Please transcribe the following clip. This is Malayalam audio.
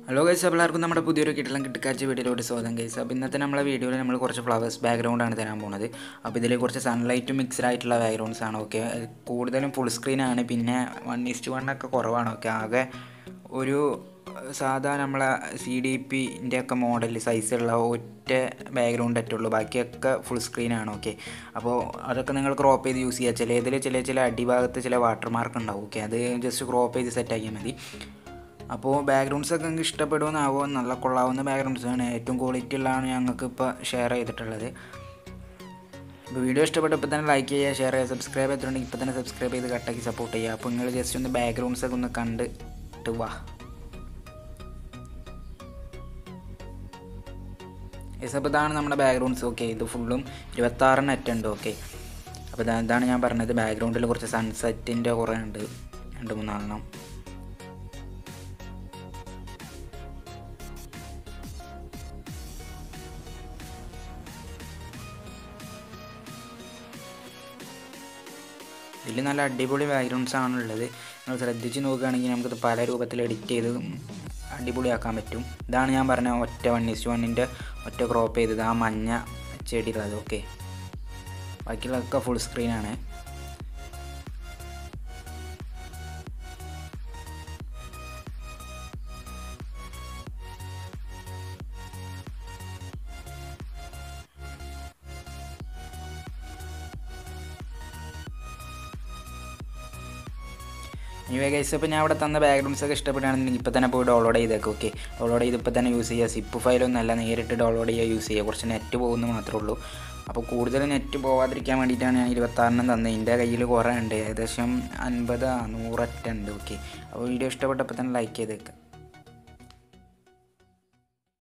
ഹലോ ഗൈസ് അപ്പോൾ എല്ലാവർക്കും നമ്മുടെ പുതിയൊരു കിട്ടലം കിട്ടിക്കാച്ച വീഡിയോയിലോട്ട് സ്വാഗതം ഗൈസ് അപ്പോൾ ഇന്നത്തെ നമ്മളെ വീഡിയോയിൽ നമ്മൾ കുറച്ച് ഫ്ലവേഴ്സ് ബാക്ക്ഗ്രൗണ്ടാണ് തരാൻ പോകുന്നത് അപ്പോൾ ഇതിൽ കുറച്ച് സൺലൈറ്റും മിക്സ്ഡ് ആയിട്ടുള്ള ബാക്ക്ഗ്രൗണ്ട്സ് ആണ് ഓക്കെ കൂടുതലും ഫുൾ സ്ക്രീനാണ് പിന്നെ വൺ ഇസ്റ്റ് വണ്ണൊക്കെ കുറവാണ് ഓക്കെ ആകെ ഒരു സാധാ നമ്മളെ സി ഡി പിൻ്റെ ഒക്കെ മോഡൽ സൈസുള്ള ഒറ്റ ബാക്ക്ഗ്രൗണ്ട് ഉള്ളൂ ബാക്കിയൊക്കെ ഫുൾ സ്ക്രീനാണ് ഓക്കെ അപ്പോൾ അതൊക്കെ നിങ്ങൾ ക്രോപ്പ് ചെയ്ത് യൂസ് ചെയ്യുക ചില ഇതിൽ ചില ചില അടിഭാഗത്ത് ചില വാട്ടർ മാർക്ക് ഉണ്ടാവും ഓക്കെ അത് ജസ്റ്റ് ക്രോപ്പ് ചെയ്ത് സെറ്റ് ആക്കിയാൽ മതി അപ്പോൾ ബാക്ക്ഗ്രൗണ്ട്സ് ഒക്കെ നിങ്ങൾക്ക് ഇഷ്ടപ്പെടുമെന്നാവോ നല്ല കൊള്ളാവുന്ന ബാക്ക്ഗ്രൗണ്ട്സ് ആണ് ഏറ്റവും ക്വാളിറ്റി ഉള്ളതാണ് ഞങ്ങൾക്ക് ഇപ്പോൾ ഷെയർ ചെയ്തിട്ടുള്ളത് അപ്പോൾ വീഡിയോ ഇഷ്ടപ്പെട്ടപ്പോൾ തന്നെ ലൈക്ക് ചെയ്യുക ഷെയർ ചെയ്യുക സബ്സ്ക്രൈബ് ചെയ്തിട്ടുണ്ടെങ്കിൽ ഇപ്പോൾ തന്നെ സബ്സ്ക്രൈബ് ചെയ്ത് കട്ടാക്കി സപ്പോർട്ട് ചെയ്യുക അപ്പോൾ നിങ്ങൾ ജസ്റ്റ് ഒന്ന് ബാക്ക്ഗ്രൗണ്ട്സ് ഒക്കെ ഒന്ന് കണ്ടിട്ട് വാ യെസ് അപ്പോൾ ഇതാണ് നമ്മുടെ ബാക്ക്ഗ്രൗണ്ട്സ് ഓക്കെ ഇത് ഫുള്ളും ഇരുപത്താറ് നെറ്റ് ഉണ്ട് ഓക്കെ അപ്പോൾ ഇതാ ഇതാണ് ഞാൻ പറഞ്ഞത് ബാക്ക്ഗ്രൗണ്ടിൽ കുറച്ച് സൺസെറ്റിൻ്റെ കുറേ ഉണ്ട് രണ്ട് മൂന്നാലെണ്ണം ഇതിൽ നല്ല അടിപൊളി ബാക്ക്ഗ്രൗണ്ട്സ് ആണുള്ളത് നിങ്ങൾ ശ്രദ്ധിച്ച് നോക്കുകയാണെങ്കിൽ നമുക്കിത് പല രൂപത്തിൽ എഡിറ്റ് ചെയ്ത് അടിപൊളിയാക്കാൻ പറ്റും ഇതാണ് ഞാൻ പറഞ്ഞ ഒറ്റ വൺ ഇസ് വണ്ണിൻ്റെ ഒറ്റ ക്രോപ്പ് ചെയ്തത് ആ മഞ്ഞ ചെടിയുള്ളത് ഓക്കെ ബാക്കിയുള്ളതൊക്കെ ഫുൾ സ്ക്രീനാണ് ഇനി ഗൈസ് ഇപ്പോൾ ഞാൻ അവിടെ തന്ന ബാക്ക്ഗ്രൗണ്ട്സ് ഒക്കെ ഇഷ്ടപ്പെടുകയാണെന്നുണ്ടെങ്കിൽ ഇപ്പോൾ തന്നെ പോയി ഡൗൺലോഡ് ചെയ്തേക്കും ഓക്കെ ഡൗൺലോഡ് ചെയ്ത് ഇപ്പോൾ തന്നെ യൂസ് ചെയ്യുക സിപ്പ് ഫയലൊന്നും അല്ല നേരിട്ട് ഡൗൺലോഡ് ചെയ്യുക യൂസ് ചെയ്യുക കുറച്ച് നെറ്റ് പോകുന്നു മാത്രമേ ഉള്ളൂ അപ്പോൾ കൂടുതൽ നെറ്റ് പോവാതിരിക്കാൻ വേണ്ടിയിട്ടാണ് ഞാൻ ഇരുപത്താറിനും തന്നത് എൻ്റെ കയ്യിൽ കുറേ ഉണ്ട് ഏകദേശം അൻപത് നൂറൊറ്റ ഉണ്ട് ഓക്കെ അപ്പോൾ വീഡിയോ ഇഷ്ടപ്പെട്ടപ്പോൾ തന്നെ ലൈക്ക് ചെയ്തേക്കാം